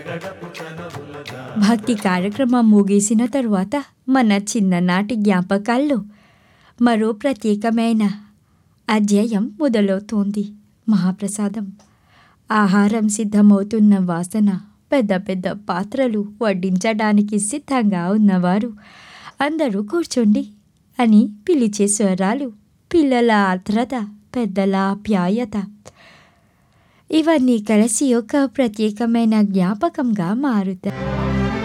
భక్తి కార్యక్రమం ముగిసిన తరువాత మన చిన్ననాటి జ్ఞాపకాల్లో మరో ప్రత్యేకమైన అధ్యాయం మొదలవుతోంది మహాప్రసాదం ఆహారం సిద్ధమవుతున్న వాసన పెద్ద పెద్ద పాత్రలు వడ్డించడానికి సిద్ధంగా ఉన్నవారు అందరూ కూర్చోండి అని పిలిచే స్వరాలు పిల్లల ఆర్ద్రత పెద్దల ఆప్యాయత ఇవన్నీ కలిసి ఒక ప్రత్యేకమైన జ్ఞాపకంగా మారుతాయి